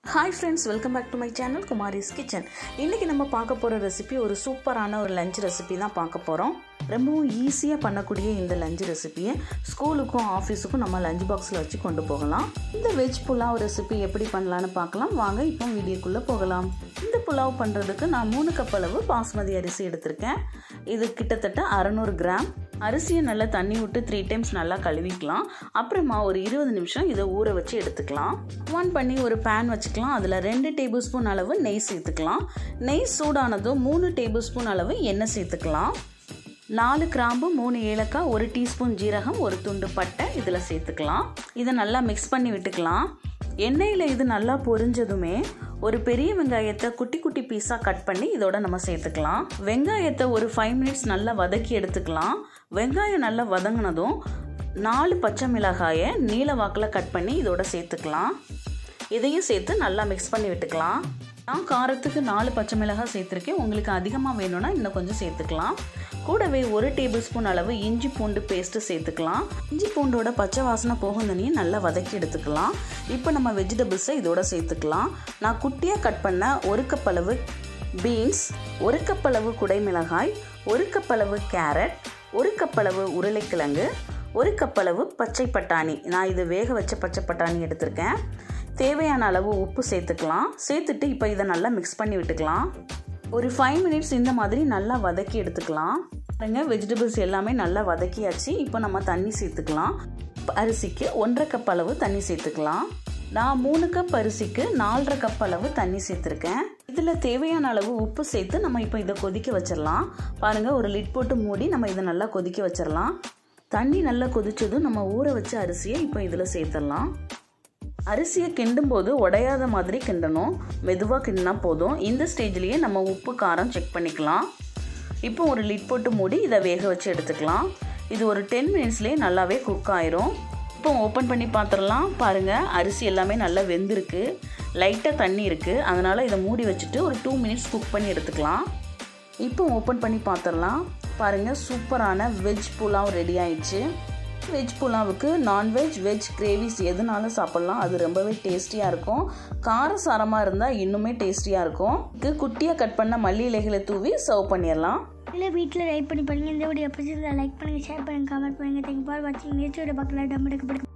hi friends welcome back to my channel Kumari's kitchen இன்றைக்கி நம்ம பார்க்க போகிற ரெசிபி ஒரு சூப்பரான ஒரு லஞ்ச் ரெசிபி தான் பார்க்க போகிறோம் ரொம்பவும் ஈஸியாக பண்ணக்கூடிய இந்த லஞ்ச் ரெசிபியை ஸ்கூலுக்கும் ஆஃபீஸுக்கும் நம்ம லஞ்ச் பாக்ஸில் வச்சு கொண்டு போகலாம் இந்த வெஜ் புலாவ் ரெசிபி எப்படி பண்ணலான்னு பார்க்கலாம் வாங்க இப்போ வீடியோக்குள்ளே போகலாம் இந்த புலாவ் பண்ணுறதுக்கு நான் மூணு கப் அளவு பாஸ்மதி அரிசி எடுத்திருக்கேன் இது கிட்டத்தட்ட அறநூறு கிராம் அரிசியை நல்லா தண்ணி விட்டு த்ரீ டைம்ஸ் நல்லா கழுவிக்கலாம் அப்புறமா ஒரு இருபது நிமிஷம் இதை ஊற வச்சு எடுத்துக்கலாம் ஆன் பண்ணி ஒரு பேன் வச்சுக்கலாம் அதில் ரெண்டு டேபிள் ஸ்பூன் அளவு நெய் சேர்த்துக்கலாம் நெய் சூடானதும் மூணு டேபிள் ஸ்பூன் அளவு எண்ணெய் சேர்த்துக்கலாம் நாலு கிராம்பு மூணு ஏலக்காய் ஒரு டீஸ்பூன் ஜீரகம் ஒரு துண்டு பட்டை இதில் சேர்த்துக்கலாம் இதை நல்லா மிக்ஸ் பண்ணி விட்டுக்கலாம் எண்ணெயில் இது நல்லா பொரிஞ்சதுமே ஒரு பெரிய வெங்காயத்தை குட்டி குட்டி பீஸாக கட் பண்ணி இதோட நம்ம சேர்த்துக்கலாம் வெங்காயத்தை ஒரு ஃபைவ் மினிட்ஸ் நல்லா வதக்கி எடுத்துக்கலாம் வெங்காயம் நல்லா வதங்கினதும் நாலு பச்சை மிளகாயை நீல வாக்கில் கட் பண்ணி இதோட சேர்த்துக்கலாம் இதையும் சேர்த்து நல்லா மிக்ஸ் பண்ணி விட்டுக்கலாம் நான் காரத்துக்கு நாலு பச்சை மிளகாய் சேர்த்துருக்கேன் உங்களுக்கு அதிகமாக வேணும்னா இன்னும் கொஞ்சம் சேர்த்துக்கலாம் கூடவே ஒரு டேபிள் ஸ்பூன் அளவு இஞ்சி பூண்டு பேஸ்ட்டு சேர்த்துக்கலாம் இஞ்சி பூண்டோட பச்சை வாசனை போகும் தண்ணியும் நல்லா வதக்கி எடுத்துக்கலாம் இப்போ நம்ம வெஜிடபிள்ஸை இதோட சேர்த்துக்கலாம் நான் குட்டியாக கட் பண்ண ஒரு கப் அளவு பீன்ஸ் ஒரு கப் அளவு குடைமிளகாய் ஒரு கப் அளவு கேரட் ஒரு கப் அளவு உருளைக்கிழங்கு ஒரு கப் அளவு பச்சை பட்டாணி நான் இது வேக வச்ச பச்சை பட்டாணி எடுத்திருக்கேன் தேவையான அளவு உப்பு சேர்த்துக்கலாம் சேர்த்துட்டு இப்போ இதை நல்லா மிக்ஸ் பண்ணி விட்டுக்கலாம் ஒரு ஃபைவ் மினிட்ஸ் இந்த மாதிரி நல்லா வதக்கி எடுத்துக்கலாம் பாருங்க வெஜிடபிள்ஸ் எல்லாமே நல்லா வதக்கியாச்சு இப்போ நம்ம தண்ணி சேர்த்துக்கலாம் அரிசிக்கு ஒன்றரை கப் அளவு தண்ணி சேர்த்துக்கலாம் நான் மூணு கப் அரிசிக்கு நாலரை கப் அளவு தண்ணி சேர்த்துருக்கேன் இதில் தேவையான அளவு உப்பு சேர்த்து நம்ம இப்போ இதை கொதிக்க வச்சிடலாம் பாருங்கள் ஒரு லிட் போட்டு மூடி நம்ம இதை நல்லா கொதிக்க வச்சிடலாம் தண்ணி நல்லா கொதிச்சதும் நம்ம ஊற வச்ச அரிசியை இப்போ இதில் சேர்த்துடலாம் அரிசியை கிண்டும் போது உடையாத மாதிரி கிண்டணும் மெதுவாக கிண்டினா போதும் இந்த ஸ்டேஜ்லேயே நம்ம உப்பு காரம் செக் பண்ணிக்கலாம் இப்போ ஒரு லிட் போட்டு மூடி இதை வேக வச்சு எடுத்துக்கலாம் இது ஒரு டென் மினிட்ஸ்லேயே நல்லாவே குக் ஆயிரும் இப்போ ஓப்பன் பண்ணி பார்த்துடலாம் பாருங்கள் அரிசி எல்லாமே நல்லா வெந்திருக்கு லைட்டாக தண்ணி இருக்குது அதனால் இதை மூடி வச்சுட்டு ஒரு டூ மினிட்ஸ் குக் பண்ணி எடுத்துக்கலாம் இப்போ ஓப்பன் பண்ணி பார்த்துடலாம் பாருங்கள் சூப்பரான வெஜ் புலாவ் ரெடி ஆயிடுச்சு வெஜ் புலாவுக்கு நான்வெஜ் வெஜ் கிரேவிஸ் எதுனாலும் சாப்பிட்லாம் அது ரொம்பவே டேஸ்டியாக இருக்கும் காரசாரமாக இருந்தால் இன்னுமே டேஸ்டியாக இருக்கும் இது குட்டியாக கட் பண்ண மல்லி இலைகளை தூவி சர்வ் பண்ணிடலாம் இல்லை வீட்டில் ரைட் பண்ணி பண்ணுங்கள் இந்த வீடியோ பிடிச்சிருந்தா லைக் பண்ணுங்கள் ஷேர் பண்ணுங்கள் கமெண்ட் பண்ணுங்கள் தேங்க் ஃபார் வாட்சிங் நெக்ஸ்ட் வீடியோ பார்க்கலாம் டம்மடுக்கு